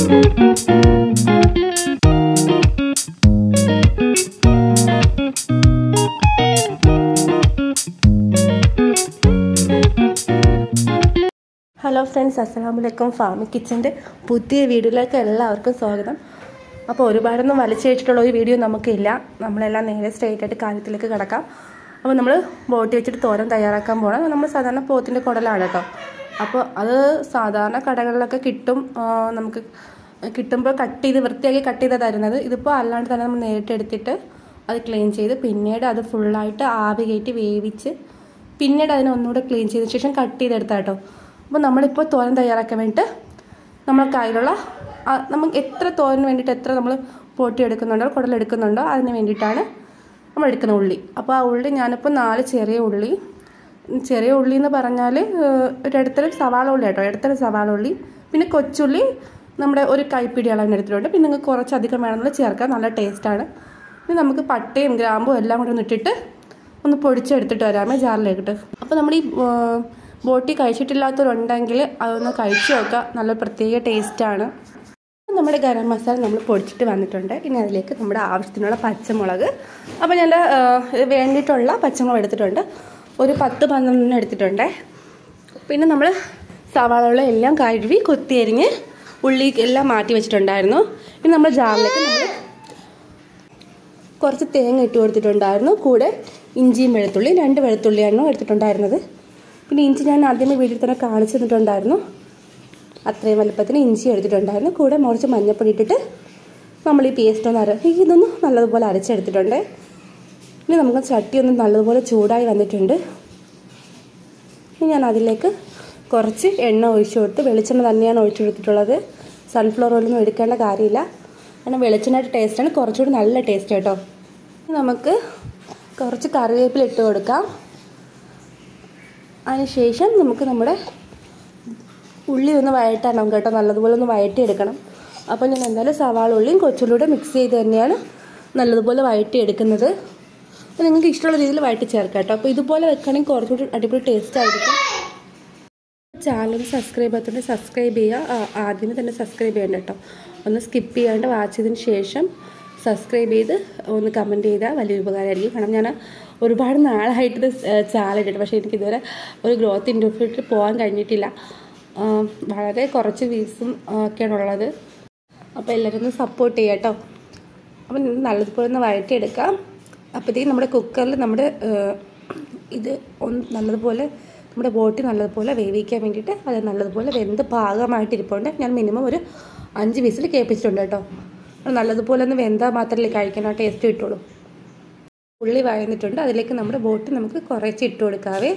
hello friends അസ്സലാമു അലൈക്കും ഫാമി കിച്ചൻ്റെ പുതിയ വീഡിയോയിലേക്ക് എല്ലാവർക്കും സ്വാഗതം അപ്പോൾ ഒരുപാടൊന്നും വലിച്ചഴിച്ചിട്ടുള്ള ഒരു വീഡിയോ നമുക്കില്ല നമ്മളെല്ലാം നേരെ സ്ട്രേറ്റ് ആയിട്ട് കാര്യത്തിലേക്ക് കിടക്കാം അപ്പോൾ നമ്മൾ ബോട്ടി വെച്ചിട്ട് തോരൻ തയ്യാറാക്കാൻ പോകണം നമ്മൾ സാധാരണ പോത്തിൻ്റെ കുടലാണ് കേട്ടോ അപ്പോൾ അത് സാധാരണ കടകളിലൊക്കെ കിട്ടും ആ, നമുക്ക് കിട്ടുമ്പോൾ കട്ട് ചെയ്ത് വൃത്തിയാക്കി കട്ട് ചെയ്ത് തരുന്നത് ഇതിപ്പോൾ അല്ലാണ്ട് തന്നെ നമ്മൾ നേരിട്ട് എടുത്തിട്ട് അത് ക്ലീൻ ചെയ്ത് പിന്നീട് അത് ഫുള്ളായിട്ട് ആവി കയറ്റി വേവിച്ച് പിന്നീട് അതിനെ ഒന്നുകൂടെ ക്ലീൻ ചെയ്ത ശേഷം കട്ട് ചെയ്തെടുത്താൽ കേട്ടോ അപ്പോൾ നമ്മളിപ്പോൾ തോരൻ തയ്യാറാക്കാൻ വേണ്ടിയിട്ട് നമ്മൾ കയ്യിലുള്ള ആ, നമുക്ക് എത്ര തോരന് വേണ്ടിയിട്ട് എത്ര നമ്മൾ പൊട്ടി എടുക്കുന്നുണ്ടോ കുടലെടുക്കുന്നുണ്ടോ അതിന് വേണ്ടിയിട്ടാണ് നമ്മൾ എടുക്കുന്ന ഉള്ളി അപ്പോൾ ആ ഉള്ളി ഞാനിപ്പോൾ നാല് ചെറിയ ഉള്ളി ചെറിയ ഉള്ളി എന്ന് പറഞ്ഞാൽ ഏഹ്, ഒരു ഇടത്തരം സവാള ഉള്ളി കേട്ടോ ഇടത്തരം സവാള ഉള്ളി പിന്നെ കൊച്ചുള്ളി നമ്മുടെ ഒരു കൈപ്പിടി അളവിന് എടുത്തിട്ടുണ്ട് പിന്നെ നിങ്ങൾക്ക് കുറച്ചധികം വേണമെങ്കിൽ ചേർക്കാം നല്ല ടേസ്റ്റാണ് ഇനി നമുക്ക് പട്ടയും ഗ്രാമ്പും എല്ലാം കൂടെ ഒന്ന് ഇട്ടിട്ട് ഒന്ന് പൊടിച്ചെടുത്തിട്ട് വരാമേ ജാറിലേക്കിട്ട് അപ്പോൾ നമ്മൾ ഈ ആ, ബോട്ടി കഴിച്ചിട്ടില്ലാത്തവരുണ്ടെങ്കിൽ അതൊന്ന് കഴിച്ചു നോക്കുക നല്ല പ്രത്യേക ടേസ്റ്റാണ് നമ്മുടെ ഗരം മസാല നമ്മൾ പൊടിച്ചിട്ട് വന്നിട്ടുണ്ട് ഇനി അതിലേക്ക് നമ്മുടെ ആവശ്യത്തിനുള്ള പച്ചമുളക് അപ്പോൾ ഞാൻ ആ, ഇത് വേണ്ടിയിട്ടുള്ള പച്ചമുളക് എടുത്തിട്ടുണ്ട് ഒരു പത്ത് പന്ത്രണ്ടെണ്ണം എടുത്തിട്ടുണ്ട് പിന്നെ നമ്മൾ സവാളകൾ എല്ലാം കഴുകി കൊത്തിയരിഞ്ഞ് ഉള്ളി എല്ലാം മാറ്റി വെച്ചിട്ടുണ്ടായിരുന്നു ഇനി നമ്മൾ ജാറിലേക്ക് നമ്മൾ കുറച്ച് തേങ്ങ ഇട്ട് കൊടുത്തിട്ടുണ്ടായിരുന്നു കൂടെ ഇഞ്ചിയും വെളുത്തുള്ളി രണ്ട് വെളുത്തുള്ളിയാണ് എടുത്തിട്ടുണ്ടായിരുന്നത് പിന്നെ ഇഞ്ചി ഞാൻ ആദ്യമേ വീട്ടിൽ തന്നെ കാണിച്ചു തന്നിട്ടുണ്ടായിരുന്നു അത്രയും വലുപ്പത്തിന് ഇഞ്ചി എടുത്തിട്ടുണ്ടായിരുന്നു കൂടെ മുറിച്ച് മഞ്ഞപ്പൊടി ഇട്ടിട്ട് നമ്മൾ ഈ പേസ്റ്റ് ഒന്ന് അര ഇതൊന്ന് നല്ലതുപോലെ അരച്ചെടുത്തിട്ടുണ്ട് ഇനി നമുക്ക് ചട്ടി ഒന്ന് നല്ലതുപോലെ ചൂടായി വന്നിട്ടുണ്ട് ഇനി ഞാൻ അതിലേക്ക് കുറച്ച് എണ്ണ ഒഴിച്ചു കൊടുത്ത് വെളിച്ചെണ്ണ തന്നെയാണ് ഒഴിച്ചു കൊടുത്തിട്ടുള്ളത് സൺഫ്ലവർ ഓയിലൊന്നും എടുക്കേണ്ട കാര്യമില്ല കാരണം വെളിച്ചെണ്ണയുടെ ടേസ്റ്റാണ് കുറച്ചുകൂടി നല്ല ടേസ്റ്റ് കേട്ടോ ഇനി നമുക്ക് കുറച്ച് കറിവേപ്പില ഇട്ട് കൊടുക്കാം അതിനുശേഷം നമുക്ക് നമ്മുടെ ഉള്ളി ഒന്ന് വഴറ്റാണം കേട്ടോ നല്ലതുപോലെ ഒന്ന് വഴറ്റിയെടുക്കണം അപ്പോൾ ഞാൻ എന്തായാലും സവാള ഉള്ളിയും കൊച്ചുള്ളിയുടെ മിക്സ് ചെയ്ത് തന്നെയാണ് നല്ലതുപോലെ വഴറ്റിയെടുക്കുന്നത് അപ്പോൾ നിങ്ങൾക്ക് ഇഷ്ടമുള്ള രീതിയിൽ വഴറ്റി ചേർക്കാം കേട്ടോ അപ്പോൾ ഇതുപോലെ വെക്കുകയാണെങ്കിൽ കുറച്ചുകൂടി അടിപൊളി ടേസ്റ്റ് ആയിരിക്കും ചാനൽ സബ്സ്ക്രൈബ് ചെയ്യാത്തതുകൊണ്ട് സബ്സ്ക്രൈബ് ചെയ്യുക ആ, ആദ്യമേ തന്നെ സബ്സ്ക്രൈബ് ചെയ്യണ്ട കേട്ടോ ഒന്ന് സ്കിപ്പ് ചെയ്യാണ്ട് വാച്ച് ചെയ്തതിന് ശേഷം സബ്സ്ക്രൈബ് ചെയ്ത് ഒന്ന് കമൻറ്റ് ചെയ്താൽ വലിയ ഉപകാരമായിരിക്കും കാരണം ഞാൻ ഒരുപാട് നാളായിട്ട് ഇത് ചാനൽ ഇട്ടിട്ട് പക്ഷേ എനിക്കിതുവരെ ഒരു ഗ്രോത്ത് ഇൻ്റർവ്യൂട്ട് പോകാൻ കഴിഞ്ഞിട്ടില്ല ആ, വളരെ കുറച്ച് വ്യൂസും ഒക്കെയാണ് ഉള്ളത് അപ്പോൾ എല്ലാവരും ഒന്ന് സപ്പോർട്ട് ചെയ്യാം കേട്ടോ അപ്പം നല്ലതുപോലെ ഒന്ന് വഴറ്റിയെടുക്കാം അപ്പോഴത്തേക്കും നമ്മുടെ കുക്കറിൽ നമ്മുടെ ഏഹ്, ഇത് ഒന്ന് നല്ലതുപോലെ നമ്മുടെ ബോട്ടി നല്ലതുപോലെ വേവിക്കാൻ വേണ്ടിയിട്ട് അത് നല്ലതുപോലെ വെന്ത് പാകമായിട്ട് ഇരിപ്പുണ്ട് ഞാൻ മിനിമം ഒരു അഞ്ച് വിസിൽ കേൾപ്പിച്ചിട്ടുണ്ട് കേട്ടോ അത് നല്ലതുപോലെ ഒന്ന് വെന്താൽ മാത്രമല്ലേ കഴിക്കാൻ ആ ടേസ്റ്റ് കിട്ടുള്ളൂ ഉള്ളി വഴന്നിട്ടുണ്ട് അതിലേക്ക് നമ്മുടെ ബോട്ടി നമുക്ക് കുറച്ച് ഇട്ട് കൊടുക്കാവേ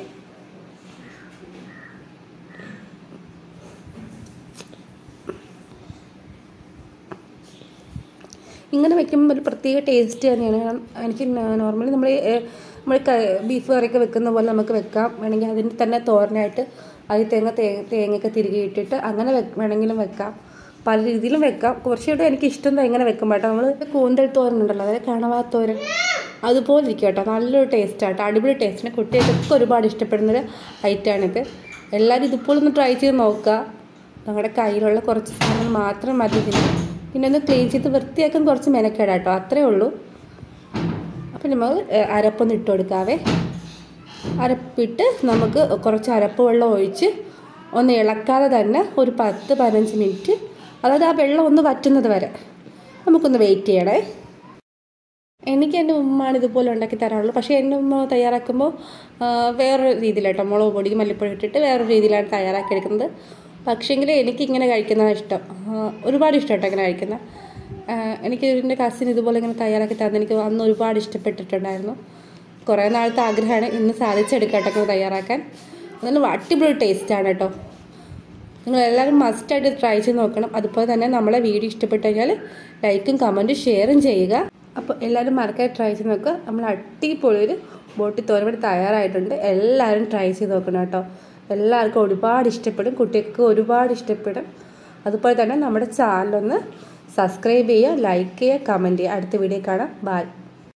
ഇങ്ങനെ വെക്കുമ്പോൾ ഒരു പ്രത്യേക ടേസ്റ്റ് തന്നെയാണ് കാരണം എനിക്ക് നോർമലി നമ്മൾ നമ്മൾ ബീഫ് കറിയൊക്കെ വെക്കുന്ന പോലെ നമുക്ക് വെക്കാം വേണമെങ്കിൽ അതിന് തന്നെ തോരനായിട്ട് അതിൽ തേങ്ങ തേ- തേങ്ങയൊക്കെ തിരികെ ഇട്ടിട്ട് അങ്ങനെ വെ- വേണമെങ്കിലും വെക്കാം പല രീതിയിലും വെക്കാം കുറച്ചുകൂടെ എനിക്ക് ഇഷ്ടം എങ്ങനെ വെക്കും കേട്ടോ നമ്മൾ കൂന്തൽ തോരൻ ഉണ്ടല്ലോ അതായത് കണവാ തോരൻ അതുപോലെ ഇരിക്കും കേട്ടോ നല്ലൊരു ടേസ്റ്റ് ആട്ടോ അടിപൊളി ടേസ്റ്റിന് കുട്ടികൾക്കൊക്കെ ഒരുപാട് ഇഷ്ടപ്പെടുന്നൊരു ഐറ്റമാണിത് എല്ലാവരും ഇതുപോലെ ഒന്ന് ട്രൈ ചെയ്ത് നോക്കുക നമ്മുടെ കയ്യിലുള്ള കുറച്ച് സാധനങ്ങൾ മാത്രം മതി ഇതിന് പിന്നെ ഒന്ന് ക്ലീൻ ചെയ്ത് വൃത്തിയാക്കാൻ കുറച്ച് മെനക്കേടാ കേട്ടോ അത്രേ ഉള്ളൂ അപ്പം നമ്മൾ ഏഹ്, അരപ്പൊന്ന് ഇട്ട് കൊടുക്കാവേ അരപ്പിട്ട് നമുക്ക് കുറച്ച് അരപ്പ് വെള്ളം ഒഴിച്ച് ഒന്ന് ഇളക്കാതെ തന്നെ ഒരു പത്ത് പതിനഞ്ച് മിനിറ്റ് അതായത് ആ വെള്ളം ഒന്ന് വറ്റുന്നത് വരെ നമുക്കൊന്ന് വെയിറ്റ് ചെയ്യണേ എനിക്ക് എൻ്റെ ഉമ്മയാണ് ഇതുപോലെ ഉണ്ടാക്കി തരാറുള്ളൂ പക്ഷേ എൻ്റെ ഉമ്മ തയ്യാറാക്കുമ്പോൾ ആ, വേറൊരു രീതിയിലാട്ടോ മുളക് പൊടി മല്ലിപ്പൊടി ഇട്ടിട്ട് വേറൊരു രീതിയിലാണ് തയ്യാറാക്കി എടുക്കുന്നത് പക്ഷേങ്കിൽ എനിക്ക് ഇങ്ങനെ കഴിക്കുന്നതാണ് ഇഷ്ടം ആ, ഒരുപാട് ഇഷ്ടം കേട്ടോ ഇങ്ങനെ കഴിക്കുന്നത് ആ, എനിക്ക് എൻ്റെ കസിൻ ഇതുപോലെ ഇങ്ങനെ തയ്യാറാക്കി തന്നത് എനിക്ക് അന്ന് ഒരുപാട് ഇഷ്ടപ്പെട്ടിട്ടുണ്ടായിരുന്നു കുറേ നാളത്തെ ആഗ്രഹമാണ് ഇന്ന് സാധിച്ചെടുക്കട്ടെ ഇങ്ങനെ തയ്യാറാക്കാൻ നല്ല അടിപൊളി ടേസ്റ്റാണ് കേട്ടോ നിങ്ങൾ എല്ലാവരും മസ്റ്റായിട്ട് ട്രൈ ചെയ്ത് നോക്കണം അതുപോലെ തന്നെ നമ്മളെ വീഡിയോ ഇഷ്ടപ്പെട്ടു കഴിഞ്ഞാൽ ലൈക്കും കമൻറ്റും ഷെയറും ചെയ്യുക അപ്പോൾ എല്ലാവരും മറക്കാതെ ട്രൈ ചെയ്ത് നോക്കുക നമ്മൾ അടിപൊളി ഒരു ബോട്ടി തോരൻ തയ്യാറായിട്ടുണ്ട് എല്ലാവരും ട്രൈ ചെയ്ത് നോക്കണം കേട്ടോ എല്ലാവർക്കും ഒരുപാട് ഇഷ്ടപ്പെടും കുട്ടികൾക്ക് ഒരുപാട് ഇഷ്ടപ്പെടും അതുപോലെ തന്നെ നമ്മുടെ ചാനലൊന്ന് സബ്സ്ക്രൈബ് ചെയ്യുക ലൈക്ക് ചെയ്യുക കമൻറ്റ് ചെയ്യുക അടുത്ത വീഡിയോ കാണാം ബൈ